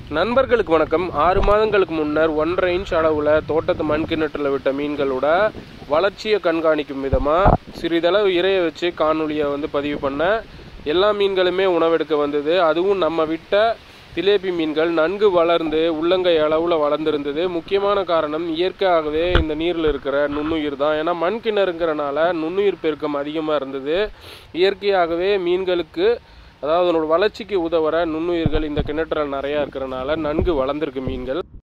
நண்பர்களுக்கு வணக்கம் ஆறு மாதங்களுக்கு முன்னர் ஒன்றரை இன்ச் அளவில் தோட்டத்து மண் கிணற்றில் விட்ட மீன்களோட வளர்ச்சியை கண்காணிக்கும் விதமாக சிறிதளவு இறைய வச்சு காணொலியை வந்து பதிவு பண்ண எல்லா மீன்களுமே உணவெடுக்க வந்தது அதுவும் நம்ம விட்ட திலேபி மீன்கள் நன்கு வளர்ந்து உள்ளங்கை அளவில் வளர்ந்துருந்தது முக்கியமான காரணம் இயற்கையாகவே இந்த நீரில் இருக்கிற நுண்ணுயிர் தான் ஏன்னா மண் கிணறுங்கிறனால நுண்ணுயிர் பெருக்கம் அதிகமாக இருந்தது இயற்கையாகவே மீன்களுக்கு அதாவது அதனோட வளர்ச்சிக்கு உதவுற நுண்ணுயிர்கள் இந்த கிணற்றில் நிறையா இருக்கிறனால நன்கு வளர்ந்துருக்கு மீன்கள்